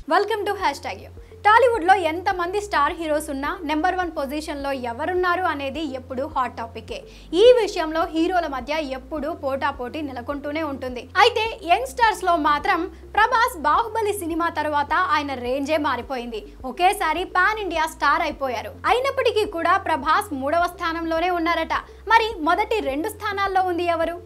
welcome to hashtag U టాలీవుడ్లో ఎంతమంది star heroes ఉన్నా నెంబర్ వన్ పొజిషన్లో ఎవరున్నారు అనేది ఎప్పుడు హాట్ టాపికే ఈ విషయంలో హీరోల మధ్య ఎప్పుడు పోటాపోటీ నెలకొంటూనే ఉంటుంది అయితే యంగ్ స్టార్స్లో మాత్రం ప్రభాస్ బాహుబలి సినిమా తర్వాత ఆయన రేంజే మారిపోయింది ఒకేసారి పాన్ ఇండియా స్టార్ అయిపోయారు అయినప్పటికీ కూడా ప్రభాస్ మూడవ స్థానంలోనే ఉన్నారట మరి మొదటి రెండు స్థానాల్లో ఉంది ఎవరు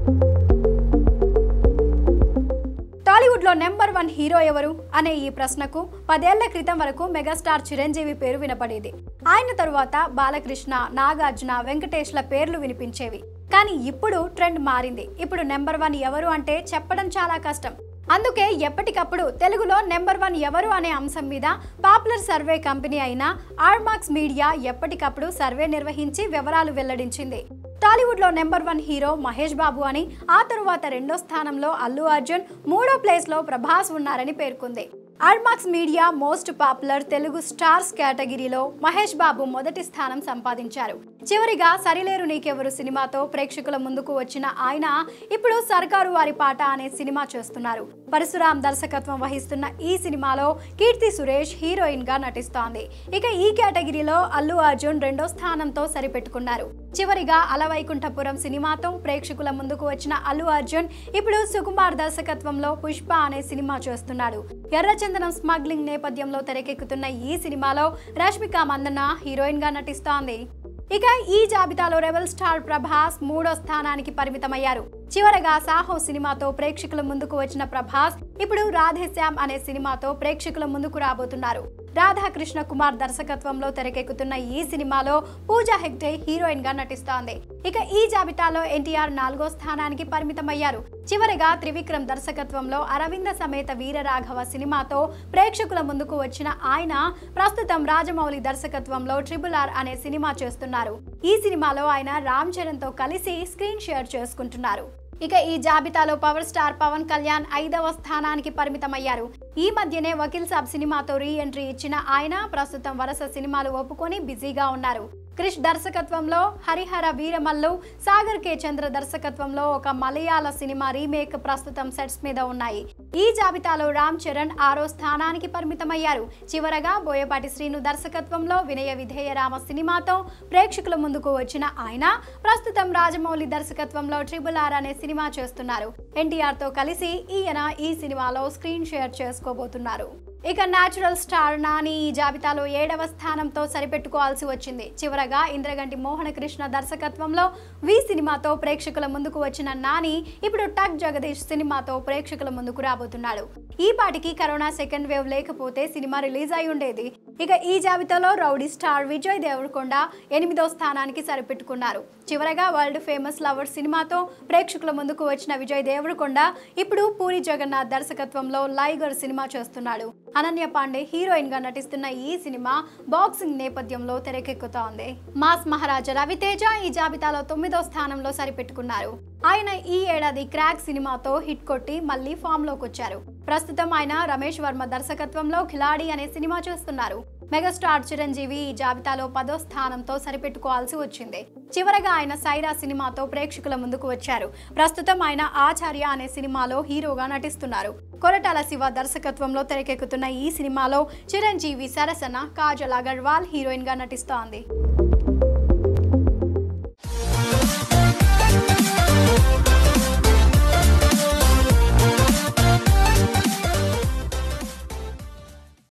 టాలీవుడ్లో నెంబర్ వన్ హీరో ఎవరు అనే ఈ ప్రశ్నకు పదేళ్ల క్రితం వరకు మెగాస్టార్ చిరంజీవి పేరు వినపడేది ఆయన తరువాత బాలకృష్ణ నాగార్జున వెంకటేష్ల పేర్లు వినిపించేవి కానీ ఇప్పుడు ట్రెండ్ మారింది ఇప్పుడు నెంబర్ వన్ ఎవరు అంటే చెప్పడం చాలా కష్టం అందుకే ఎప్పటికప్పుడు తెలుగులో నెంబర్ వన్ ఎవరు అనే అంశం మీద పాపులర్ సర్వే కంపెనీ అయిన ఆర్మాక్స్ మీడియా ఎప్పటికప్పుడు సర్వే నిర్వహించి వివరాలు వెల్లడించింది టాలీవుడ్లో number one hero Mahesh Babu అని ఆ తరువాత రెండో స్థానంలో అల్లు అర్జున్ మూడో ప్లేస్లో ప్రభాస్ ఉన్నారని పేర్కొంది Ormax media most popular Telugu stars కేటగిరీలో మహేష్ బాబు మొదటి స్థానం సంపాదించారు చివరిగా సరిలేరు నీకెవరు సినిమాతో ప్రేక్షకుల ముందుకు వచ్చిన ఆయన ఇప్పుడు సర్కారు వారి పాట అనే సినిమా చేస్తున్నారు పరశురాం దర్శకత్వం వహిస్తున్న ఈ సినిమాలో కీర్తి సురేష్ హీరోయిన్ గా నటిస్తోంది ఇక ఈ కేటగిరీలో అల్లు అర్జున్ రెండో స్థానంతో సరిపెట్టుకున్నారు చివరిగా అలవైకుంఠపురం సినిమాతో ప్రేక్షకుల ముందుకు వచ్చిన అల్లు అర్జున్ ఇప్పుడు సుకుమార్ దర్శకత్వంలో పుష్ప అనే సినిమా చేస్తున్నాడు ఎర్రచందనం స్మగ్లింగ్ నేపథ్యంలో తెరకెక్కుతున్న ఈ సినిమాలో రష్మిక మందన్న హీరోయిన్ గా నటిస్తోంది ఇక ఈ జాబితాలో రెబల్ స్టార్ ప్రభాస్ మూడో స్థానానికి పరిమితమయ్యారు చివరగా సాహో సినిమాతో ప్రేక్షకుల ముందుకు వచ్చిన ప్రభాస్ ఇప్పుడు రాధేశ్యామ్ అనే సినిమాతో ప్రేక్షకుల ముందుకు రాబోతున్నారు రాధాకృష్ణ కుమార్ దర్శకత్వంలో తెరకెక్కుతున్న ఈ సినిమాలో పూజా హెగ్డే హీరోయిన్ గా నటిస్తోంది ఇక ఈ జాబితాలో ఎన్టీఆర్ నాలుగో స్థానానికి పరిమితమయ్యారు చివరిగా త్రివిక్రమ్ దర్శకత్వంలో అరవింద సమేత వీరరాఘవ సినిమాతో ప్రేక్షకుల ముందుకు వచ్చిన ఆయన ప్రస్తుతం రాజమౌళి దర్శకత్వంలో ట్రిపుల్ ఆర్ అనే సినిమా చేస్తున్నారు ఈ సినిమాలో ఆయన రామ్ చరణ్ తో కలిసి స్క్రీన్ షేర్ చేసుకుంటున్నారు ఇక ఈ జాబితాలో పవర్ స్టార్ పవన్ కళ్యాణ్ ఐదవ స్థానానికి పరిమితమయ్యారు ఈ మధ్యనే వకీల్ సాబ్ సినిమాతో రీ ఎంట్రీ ఇచ్చిన ఆయన ప్రస్తుతం వరుస సినిమాలు ఒప్పుకొని బిజీగా ఉన్నారు క్రిష్ దర్శకత్వంలో హరిహర వీరమల్లు సాగర్ కే చంద్ర దర్శకత్వంలో ఒక మలయాళ సినిమా రీమేక్ ప్రస్తుతం సెట్స్ మీద ఉన్నాయి ఈ జాబితాలో రామ్ చరణ్ ఆరో స్థానానికి పరిమితమయ్యారు చివరగా బోయపాటి శ్రీను దర్శకత్వంలో వినయ విధేయ రామ సినిమాతో ప్రేక్షకుల ముందుకు వచ్చిన ఆయన ప్రస్తుతం రాజమౌళి దర్శకత్వంలో ట్రిబుల్ ఆర్ అనే సినిమా చేస్తున్నారు ఎన్టీఆర్ తో కలిసి ఈయన ఈ సినిమాలో స్క్రీన్ షేర్ చేసుకోబోతున్నారు ఇక న్యాచురల్ స్టార్ నాని ఈ జాబితాలో ఏడవ స్థానంతో సరిపెట్టుకోవాల్సి వచ్చింది చివరగా ఇంద్రగంటి మోహనకృష్ణ దర్శకత్వంలో వి సినిమాతో ప్రేక్షకుల ముందుకు వచ్చిన నాని ఇప్పుడు టక్ జగదీష్ సినిమాతో ప్రేక్షకుల ముందుకు రాబోతున్నాడు ఈ పాటికి కరోనా సెకండ్ వేవ్ లేకపోతే సినిమా రిలీజ్ అయి ఉండేది ఇక ఈ జాబితాలో రౌడీ స్టార్ విజయ్ దేవరకొండ ఎనిమిదో స్థానానికి సరిపెట్టుకున్నారు చివరగా వరల్డ్ ఫేమస్ లవర్ సినిమాతో ప్రేక్షకుల ముందుకు వచ్చిన విజయ్ దేవరకొండ ఇప్పుడు పూరి జగన్నాథ్ దర్శకత్వంలో లైగర్ సినిమా చేస్తున్నాడు అనన్య పాండే హీరోయిన్ గా నటిస్తున్న ఈ సినిమా బాక్సింగ్ నేపథ్యంలో తెరకెక్కుతోంది మాస్ మహారాజా రవితేజ ఈ జాబితాలో తొమ్మిదో స్థానంలో సరిపెట్టుకున్నారు ఆయన ఈ ఏడాది క్రాక్ సినిమాతో హిట్ కొట్టి మళ్ళీ ఫామ్ లోకి వచ్చారు ప్రస్తుతం ఆయన రమేష్ వర్మ దర్శకత్వంలో ఖిలాడి అనే సినిమా చేస్తున్నారు మెగాస్టార్ చిరంజీవి ఈ జాబితాలో పదో స్థానంతో సరిపెట్టుకోవాల్సి వచ్చింది చివరగా ఆయన సైరా సినిమాతో ప్రేక్షకుల ముందుకు వచ్చారు ప్రస్తుతం ఆయన ఆచార్య అనే సినిమాలో హీరోగా నటిస్తున్నారు కొరటాల శివ దర్శకత్వంలో తెరకెక్కుతున్న ఈ సినిమాలో చిరంజీవి సరసన కాజల్ అగర్వాల్ హీరోయిన్ గా నటిస్తోంది